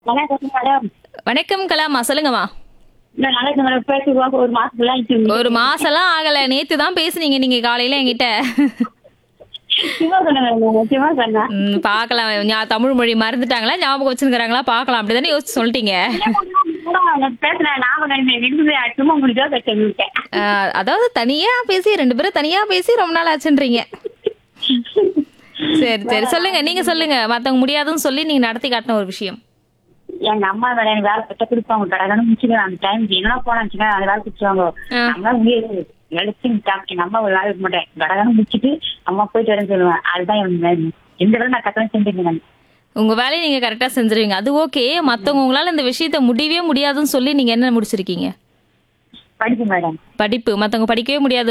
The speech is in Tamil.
வணக்கம் மேடம் வணக்கம் கலாமா சொல்லுங்கம்மா நான் நல்லா இருக்கேன் மேடம் பேசுவாங்க ஒரு மாசத்துல ஆயிடுச்சு ஒரு மாசம்லாம் ஆகல நேத்து தான் பேசுனீங்க நீங்க காலையில என்கிட்ட சிவா சொன்னேன் சிவா சொன்னேன் ம், பார்க்கலாம் ஞா- தமிழ் மொழி மறந்துட்டாங்களா ஞாபகம் வச்சிருக்காங்களா பார்க்கலாம் அப்படிதானே யோசிச்சு சொல்லிட்டீங்க நான் பேசுறேன் நான் இருக்குது சும்மா உங்களுக்கு தான் பேசிருக்கேன் ஆஹ், அதாவது தனியா பேசி ரெண்டு பேரும் தனியா பேசி ரொம்ப நாள் ஆச்சுன்றீங்க சரி சரி சொல்லுங்க நீங்க சொல்லுங்க மத்தவங்க முடியாதுன்னு சொல்லி நீங்க நடத்தி காட்டின ஒரு விஷயம் எங்க அம்மா வேலை எனக்கு வேலை பத்த கொடுப்பாங்க கடகடன்னு முடிச்சுக்கலாம் அந்த டைம் என்ன போனா வச்சுக்கோங்க அந்த வேலை கொடுத்துருவாங்க ஆ. நம்மளால முடியாது எழுத்து டாக்டர் எங்க அம்மா ஒரு வேலை இருக்க மாட்டேன் கடகடன்னு முடிச்சுட்டு அம்மா போயிட்டு வரேன்னு சொல்லுவேன் அதுதான் எனக்கு வேலை. எந்த வேலை நான் கத்தனை செஞ்சுருக்கேன் நான் உங்க வேலையை நீங்க கரெக்டா செஞ்சிருவீங்க அது ஓகே மத்தவங்க உங்களால இந்த விஷயத்த முடியவே முடியாதுன்னு சொல்லி நீங்க என்ன முடிச்சிருக்கீங்க படிப்பு மேடம் படிப்பு மத்தவங்க படிக்கவே முடியாது